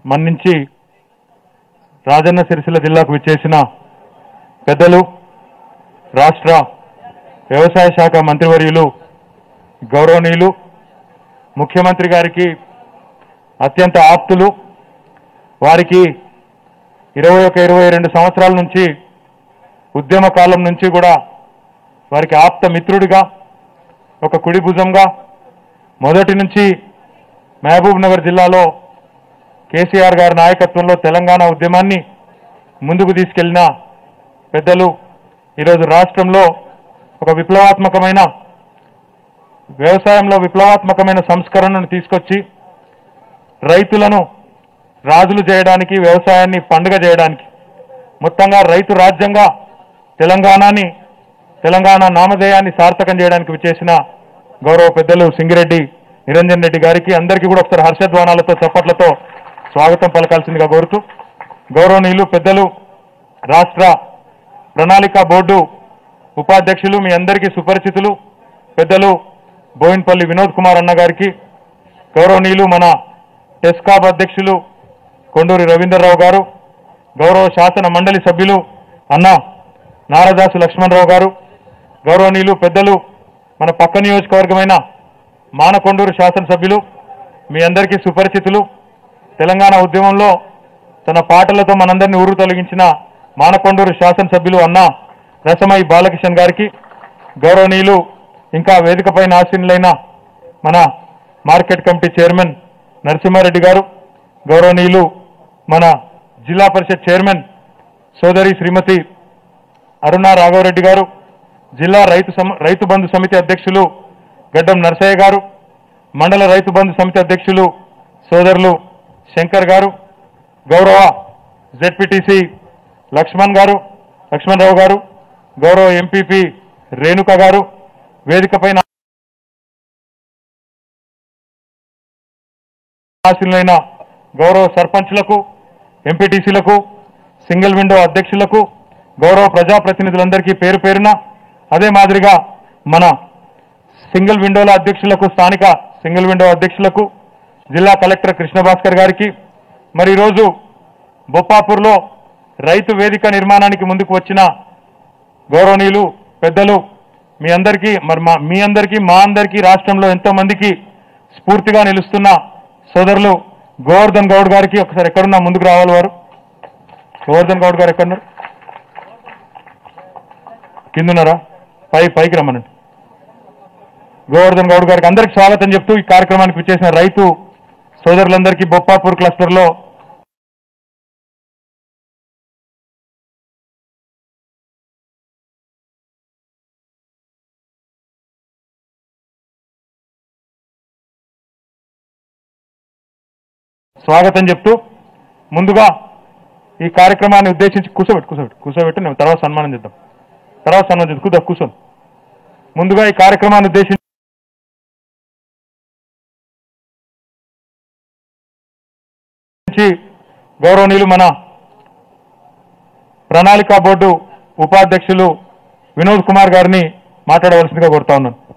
మన్నించి రాజన్న సిరిసిల్ల జిల్లాకు విచ్చేసిన పెద్దలు రాష్ట్ర వ్యవసాయ శాఖ మంత్రివర్యులు గౌరవనీయులు ముఖ్యమంత్రి గారికి అత్యంత ఆప్తులు వారికి ఇరవై ఒక ఇరవై రెండు సంవత్సరాల నుంచి ఉద్యమ కాలం నుంచి కూడా వారికి ఆప్త మిత్రుడిగా ఒక కుడి భుజంగా మొదటి నుంచి మహబూబ్ నగర్ జిల్లాలో కేసీఆర్ గారి నాయకత్వంలో తెలంగాణ ఉద్యమాన్ని ముందుకు తీసుకెళ్లిన పెద్దలు ఈరోజు రాష్ట్రంలో ఒక విప్లవాత్మకమైన వ్యవసాయంలో విప్లవాత్మకమైన సంస్కరణను తీసుకొచ్చి రైతులను రాజులు చేయడానికి వ్యవసాయాన్ని పండుగ చేయడానికి మొత్తంగా రైతు రాజ్యంగా తెలంగాణని తెలంగాణ నామధేయాన్ని సార్థకం చేయడానికి విచ్చేసిన గౌరవ పెద్దలు సింగిరెడ్డి నిరంజన్ రెడ్డి గారికి అందరికీ కూడా ఒకసారి హర్షధ్వానాలతో చప్పట్లతో స్వాగతం పలకాల్సిందిగా కోరుతూ గౌరవనీయులు పెద్దలు రాష్ట్ర ప్రణాళిక బోర్డు ఉపాధ్యక్షులు మీ అందరికీ సుపరిచితులు పెద్దలు బోయిన్పల్లి వినోద్ కుమార్ అన్న గారికి గౌరవనీయులు మన టెస్కాబ్ అధ్యక్షులు కొండూరి రవీందర్రావు గారు గౌరవ శాసన మండలి సభ్యులు అన్న నారదాసు లక్ష్మణరావు గారు గౌరవనీయులు పెద్దలు మన పక్క నియోజకవర్గమైన మానకొండూరు శాసనసభ్యులు మీ అందరికీ సుపరిచితులు తెలంగాణ ఉద్యమంలో తన పాటలతో మనందరినీ ఊరు తొలగించిన మానకొండూరు శాసనసభ్యులు అన్న రసమై బాలకిషన్ గారికి గౌరవనీయులు ఇంకా వేదికపైన ఆసీనులైన మన మార్కెట్ కమిటీ చైర్మన్ నరసింహారెడ్డి గారు గౌరవనీయులు మన జిల్లా పరిషత్ చైర్మన్ సోదరి శ్రీమతి అరుణ రాఘవరెడ్డి గారు జిల్లా రైతు సమ- రైతు బంధు సమితి అధ్యక్షులు గడ్డం నరసయ్య గారు మండల రైతు బంధు సమితి అధ్యక్షులు సోదరులు శంకర్ గారు గౌరవ జెడ్పీటీసీ లక్ష్మణ్ గారు లక్ష్మణరావు గారు గౌరవ ఎంపీపీ రేణుక గారు వేదికపైన ఆశీనులైన గౌరవ సర్పంచ్లకు ఎంపీటీసీలకు సింగిల్ విండో అధ్యక్షులకు గౌరవ ప్రజాప్రతినిధులందరికీ పేరు పేరున అదే మాదిరిగా మన సింగిల్ విండోల అధ్యక్షులకు స్థానిక సింగిల్ విండో అధ్యక్షులకు జిల్లా కలెక్టర్ కృష్ణభాస్కర్ గారికి మరి ఈరోజు బొప్పాపూర్లో రైతు వేదిక నిర్మాణానికి ముందుకు వచ్చిన గౌరవనీయులు పెద్దలు మీ అందరికీ మరి మా మీ అందరికీ మా అందరికీ రాష్ట్రంలో ఎంతో మందికి స్ఫూర్తిగా నిలుస్తున్న సోదరులు గోవర్ధన్ గౌడ్ గారికి ఒకసారి ఎక్కడున్నా ముందుకు రావాలి వారు గోవర్ధన్ గౌడ్ గారు ఎక్కడున్నారు కిందున్నారా పై పైకి రమ్మనండి గోవర్ధన్ గౌడ్ గారికి అందరికి స్వాగతం చెప్తూ ఈ కార్యక్రమానికి విచ్చేసిన రైతు సోదరులందరికీ బొప్పాపూర్ క్లస్టర్లో స్వాగతం చెప్తూ ముందుగా ఈ కార్యక్రమాన్ని ఉద్దేశించి కూర్చోబెట్టు కూర్చోబెట్టు కూర్చోబెట్టి నేను తర్వాత సన్మానం చేద్దాం తర్వాత సన్మానం చేద్దాం కూర్చో కూర్చోండి ముందుగా ఈ కార్యక్రమాన్ని ఉద్దేశించి గౌరవనీయులు మన ప్రణాళిక బోర్డు ఉపాధ్యక్షులు వినోద్ కుమార్ గారిని మాట్లాడవలసిందిగా కోరుతా ఉన్నాను